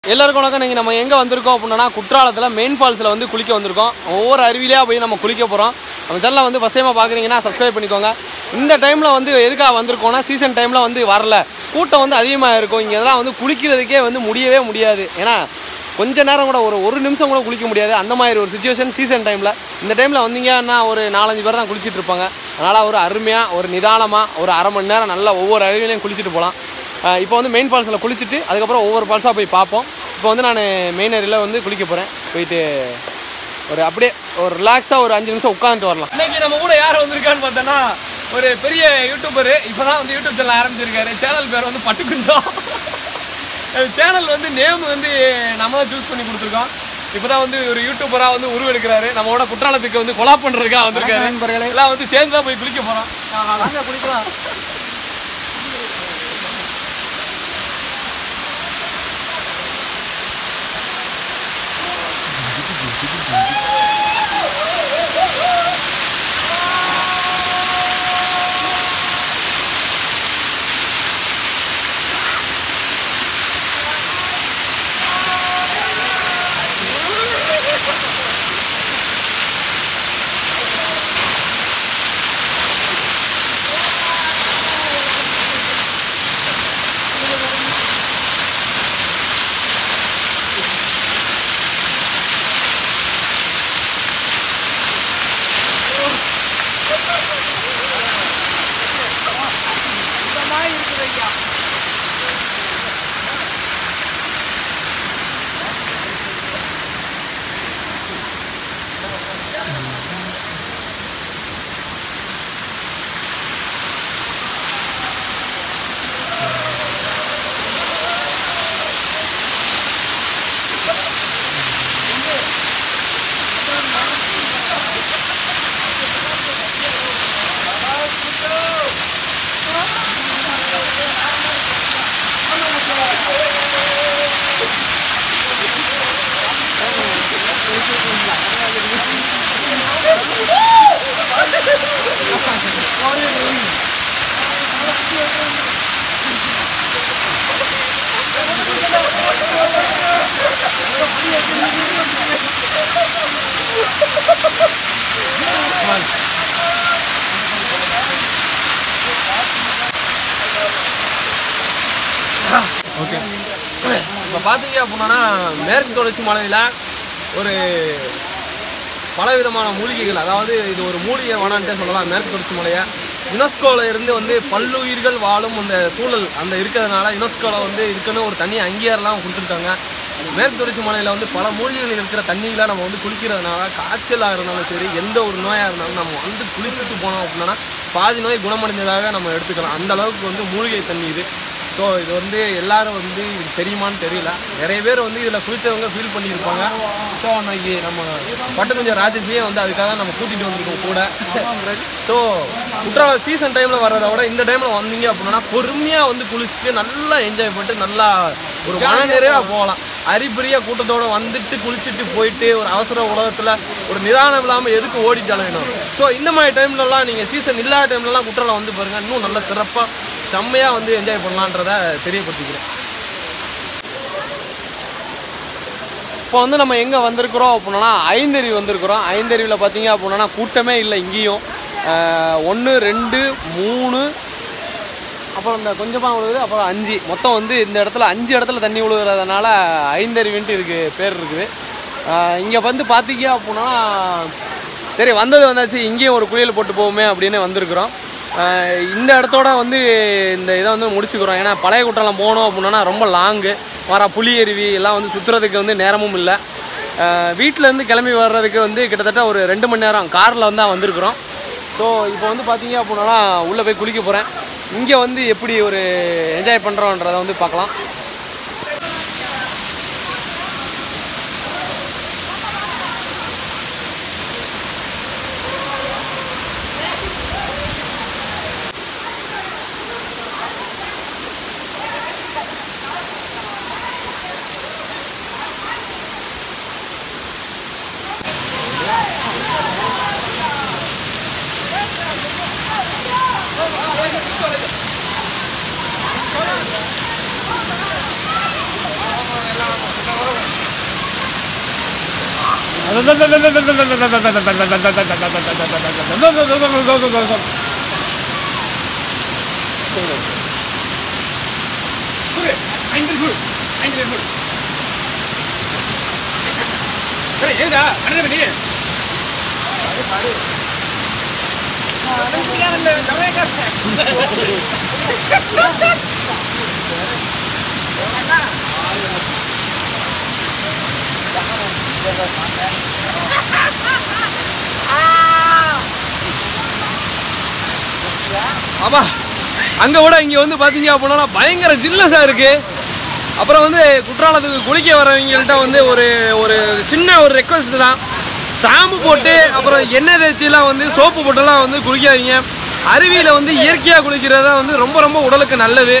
எல்லாருக்கும் வணக்கம் நீங்கள் நம்ம எங்கே வந்திருக்கோம் அப்படின்னா குற்றாலத்தில் மெயின் ஃபால்ஸில் வந்து குளிக்க வந்திருக்கோம் ஒவ்வொரு அருவிலையாக போய் நம்ம குளிக்க போகிறோம் நம்ம சேனலை வந்து ஃபஸ்ட் டைமாக பார்க்குறீங்கன்னா சப்ஸ்கிரைப் பண்ணிக்கோங்க இந்த டைமில் வந்து எதுக்காக வந்திருக்கோம்னா சீசன் டைமில் வந்து வரல கூட்டம் வந்து அதிகமாக இருக்கும் இங்கே எல்லாம் வந்து குளிக்கிறதுக்கே வந்து முடியவே முடியாது ஏன்னா கொஞ்ச நேரம் கூட ஒரு ஒரு நிமிஷம் கூட குளிக்க முடியாது அந்த மாதிரி ஒரு சுச்சுவேஷன் சீசன் டைமில் இந்த டைமில் வந்தீங்கன்னா ஒரு நாலஞ்சு பேர் தான் குளிச்சிட்டு இருப்பாங்க அதனால் ஒரு அருமையாக ஒரு நிதானமாக ஒரு அரை மணி நேரம் நல்லா ஒவ்வொரு அருவிலையும் குளிச்சுட்டு போகலாம் இப்போ வந்து மெயின் ஃபால்ஸில் குளிச்சுட்டு அதுக்கப்புறம் ஒவ்வொரு ஃபால்ஸாக போய் பார்ப்போம் இப்போ வந்து நான் மெயின் ஏரியாவில் வந்து குளிக்க போகிறேன் போயிட்டு ஒரு அப்படியே ஒரு ரிலாக்ஸாக ஒரு அஞ்சு நிமிஷம் உட்காந்துட்டு வரலாம் இன்னைக்கு நம்ம கூட யார் வந்திருக்கான்னு பார்த்தோன்னா ஒரு பெரிய யூடியூபர் இப்போ தான் வந்து யூடியூப் சேனல் ஆரம்பிச்சிருக்காரு சேனல் பேர் வந்து பட்டுக்குஞ்சம் சேனல் வந்து நேம் வந்து நம்ம தான் சூஸ் பண்ணி கொடுத்துருக்கோம் இப்போ தான் வந்து ஒரு யூடியூபராக வந்து உருவெடுக்கிறாரு நம்மளோட குற்றாலத்துக்கு வந்து கொலா பண்ணுறதுக்காக வந்திருக்காரு எல்லாம் வந்து சேர்ந்து தான் போய் குளிக்க போகிறோம் வாங்க குளிக்கலாம் ஓகே இப்போ பார்த்தீங்க அப்படின்னா மேற்கு தொடர்ச்சி மலையில் ஒரு பலவிதமான மூலிகைகள் அதாவது இது ஒரு மூலிகை வனன்ட்டே சொல்லலாம் மேற்கு தொடர்ச்சி மலையை யுனெஸ்கோவில் இருந்து வந்து பல்லுயிர்கள் வாழும் அந்த சூழல் அந்த இருக்கிறதுனால யுனெஸ்கோவில் வந்து இதுக்குன்னு ஒரு தனி அங்கீகாரம்லாம் கொடுத்துருக்காங்க மேற்கு தொடர்ச்சி மலையில் வந்து பல மூலிகைகள் இருக்கிற தண்ணியில் நம்ம வந்து குளிக்கிறதுனால காய்ச்சலாக இருந்தாலும் சரி எந்த ஒரு நோயாக இருந்தாலும் நம்ம வந்து குளிச்சுட்டு போனோம் அப்படின்னா பாதி நோய் குணமடைஞ்சதாக நம்ம எடுத்துக்கலாம் அந்த அளவுக்கு வந்து மூலிகை தண்ணி இது ஸோ இது வந்து எல்லாரும் வந்து இது தெரியுமான்னு தெரியல நிறைய பேர் வந்து இதில் குளிச்சவங்க ஃபீல் பண்ணியிருப்பாங்க ஸோ அன்னைக்கு நம்ம பட்டு கொஞ்சம் ராஜேஷையே வந்து அதுக்காக நம்ம கூட்டிகிட்டு வந்திருக்கோம் கூட ஸோ குற்றால சீசன் டைமில் வர்றதை விட இந்த டைமில் வந்தீங்க அப்படின்னா பொறுமையாக வந்து குளிச்சுட்டு நல்லா என்ஜாய் பண்ணிட்டு நல்லா ஒரு மன நிறைவாக போகலாம் அரிபரியா கூட்டத்தோட வந்துட்டு குளிச்சுட்டு போயிட்டு ஒரு அவசர உலகத்தில் ஒரு நிதானம் இல்லாமல் எதுக்கு ஓடிட்டாலும் வேணும் ஸோ இந்த மாதிரி டைம்லலாம் நீங்கள் சீசன் இல்லாத டைம்லலாம் குற்றாலம் வந்து பாருங்கள் இன்னும் நல்ல சிறப்பாக செம்மையாக வந்து என்ஜாய் பண்ணலான்றத தெரியப்படுத்திக்கிறேன் இப்போ வந்து நம்ம எங்கே வந்திருக்கிறோம் அப்படின்னா ஐந்தருவி வந்திருக்கிறோம் ஐந்தருவியில் பார்த்தீங்க அப்படின்னா கூட்டமே இல்லை இங்கேயும் ஒன்று ரெண்டு மூணு அப்புறம் இந்த கொஞ்சமாக விழுகுது அப்புறம் அஞ்சு மொத்தம் வந்து இந்த இடத்துல அஞ்சு இடத்துல தண்ணி விழுகிறதுனால ஐந்தருவின்ட்டு இருக்கு பேர் இருக்குது இங்கே வந்து பார்த்தீங்க அப்படின்னா சரி வந்தது வந்தாச்சு இங்கேயும் ஒரு குளியல் போட்டு போவோமே அப்படின்னு வந்திருக்கிறோம் ஆஹ் இந்த இடத்தோட வந்து இந்த இதை வந்து முடிச்சுக்கிறோம் ஏன்னா பழைய குற்றாலம் போனோம் அப்படின்னா ரொம்ப லாங்கு வர புலி அருவி எல்லாம் வந்து சுற்றுறதுக்கு வந்து நேரமும் இல்லை வீட்டிலேருந்து கிளம்பி வர்றதுக்கு வந்து கிட்டத்தட்ட ஒரு ரெண்டு மணி நேரம் காரில் வந்து தான் வந்திருக்கிறோம் ஸோ இப்போ வந்து பார்த்தீங்க அப்படின்னா உள்ளே போய் குளிக்க போகிறேன் இங்கே வந்து எப்படி ஒரு என்ஜாய் பண்ணுறோன்றதை வந்து பார்க்கலாம் ஆமா அங்கே விட இங்கே வந்து பார்த்தீங்க அப்படின்னா பயங்கர ஜில்லஸாக இருக்குது அப்புறம் வந்து குற்றாலத்துக்கு குளிக்க வரவங்கள்ட்ட வந்து ஒரு ஒரு சின்ன ஒரு ரெக்வஸ்ட் தான் ஷாம்பு போட்டு அப்புறம் எண்ணெய் தேய்ச்சிலாம் வந்து சோப்பு போட்டுலாம் வந்து குளிக்காதீங்க அருவியில் வந்து இயற்கையாக குளிக்கிறது தான் வந்து ரொம்ப ரொம்ப உடலுக்கு நல்லது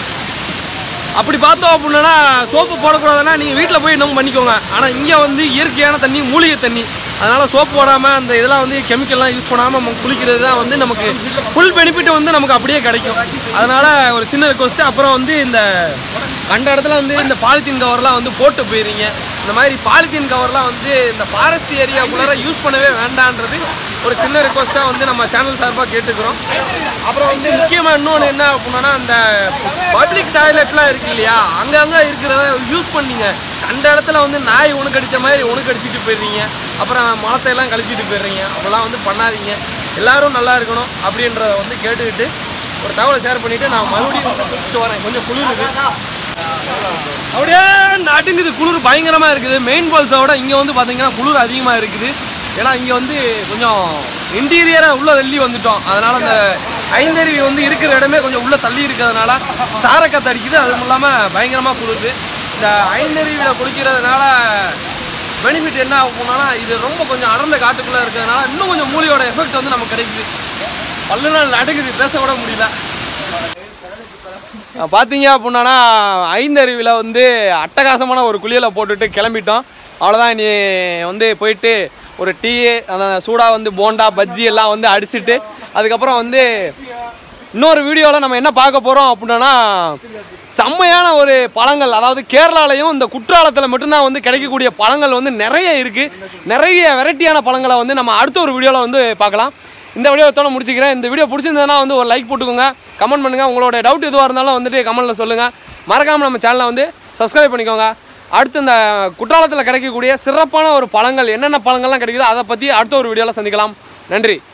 அப்படி பார்த்தோம் அப்படின்னா சோப்பு போடக்கூடாதுன்னா நீங்கள் வீட்டில் போய் இன்னும் பண்ணிக்கோங்க ஆனால் இங்கே வந்து இயற்கையான தண்ணி மூலிகை தண்ணி அதனால் சோப்பு போடாமல் அந்த இதெல்லாம் வந்து கெமிக்கல்லாம் யூஸ் பண்ணாமல் நம்ம குளிக்கிறது தான் வந்து நமக்கு ஃபுல் பெனிஃபிட் வந்து நமக்கு அப்படியே கிடைக்கும் அதனால் ஒரு சின்ன ரெக்வஸ்ட்டு அப்புறம் வந்து இந்த கண்ட இடத்துல வந்து இந்த பாலித்தீன் கவர்லாம் வந்து போட்டு போயிருங்க இந்த மாதிரி பாலித்தீன் கவர்லாம் வந்து இந்த ஃபாரஸ்ட் ஏரியாக்குள்ளார யூஸ் பண்ணவே வேண்டான்றது ஒரு சின்ன ரெக்வஸ்ட்டாக வந்து நம்ம சேனல் சார்பாக கேட்டுக்கிறோம் அப்புறம் வந்து முக்கியமாக இன்னொன்று என்ன அப்படின்னா அந்த பப்ளிக் டாய்லெட்லாம் இருக்கு இல்லையா அங்கங்கே இருக்கிறத யூஸ் பண்ணீங்க அந்த இடத்துல வந்து நாய் உனக்கு அடித்த மாதிரி உனக்கு அடிச்சிட்டு போயிடுறீங்க அப்புறம் மலத்தை எல்லாம் கழிச்சிட்டு போயிடுறீங்க அப்போல்லாம் வந்து பண்ணாதீங்க எல்லாரும் நல்லா இருக்கணும் அப்படின்றத வந்து கேட்டுக்கிட்டு ஒரு தகவலை ஷேர் பண்ணிவிட்டு நான் மறுபடியும் வந்து குளிச்சுட்டு வரேன் கொஞ்சம் குளிருது அப்படியே நடுங்குது குளிர் பயங்கரமாக இருக்குது மெயின் ஃபால்ஸை விட இங்கே வந்து பார்த்தீங்கன்னா குளிர் அதிகமாக இருக்குது ஏன்னா இங்கே வந்து கொஞ்சம் இன்டீரியராக உள்ள தள்ளி வந்துட்டோம் அதனால் அந்த ஐந்தருவி வந்து இருக்கிற இடமே கொஞ்சம் உள்ள தள்ளி இருக்கிறதுனால சாரக்காத்து அடிக்குது அதுவும் இல்லாமல் பயங்கரமாக குளிருது இந்த ஐந்தருவியில் குளிக்கிறதுனால பெனிஃபிட் என்ன ஆகும்னா இது ரொம்ப கொஞ்சம் அடர்ந்த காட்டுக்குள்ளே இருக்கிறதுனால இன்னும் கொஞ்சம் மூலியோட எஃபெக்ட் வந்து நமக்கு கிடைக்குது பல்லு நாள் நடுங்குது பேச கூட முடியல பார்த்தீங்க அப்படின்னா ஐந்தருவியில் வந்து அட்டகாசமான ஒரு குளியலை போட்டுட்டு கிளம்பிட்டோம் அவ்வளோதான் நீ வந்து போயிட்டு ஒரு டீ அந்த சூடாக வந்து போண்டா பஜ்ஜி எல்லாம் வந்து அடிச்சிட்டு அதுக்கப்புறம் வந்து இன்னொரு வீடியோவில் நம்ம என்ன பார்க்க போகிறோம் அப்படின்னா செம்மையான ஒரு பழங்கள் அதாவது கேரளாலையும் இந்த குற்றாலத்தில் மட்டும்தான் வந்து கிடைக்கக்கூடிய பழங்கள் வந்து நிறைய இருக்குது நிறைய வெரைட்டியான பழங்களை வந்து நம்ம அடுத்த ஒரு வீடியோவில் வந்து பார்க்கலாம் இந்த வீடியோத்தோட முடிச்சுக்கிறேன் இந்த வீடியோ பிடிச்சிருந்ததுன்னா வந்து ஒரு லைக் போட்டுக்கோங்க கமெண்ட் பண்ணுங்கள் உங்களோட டவுட் எதுவாக இருந்தாலும் வந்துட்டு கமெண்ட்டில் சொல்லுங்கள் மறக்காமல் நம்ம சேனலை வந்து சப்ஸ்கிரைப் பண்ணிக்கோங்க அடுத்து இந்த குற்றாலத்தில் கிடைக்கக்கூடிய சிறப்பான ஒரு பழங்கள் என்னென்ன பழங்கள்லாம் கிடைக்குதோ அதை பற்றி அடுத்த ஒரு வீடியோவில் சந்திக்கலாம் நன்றி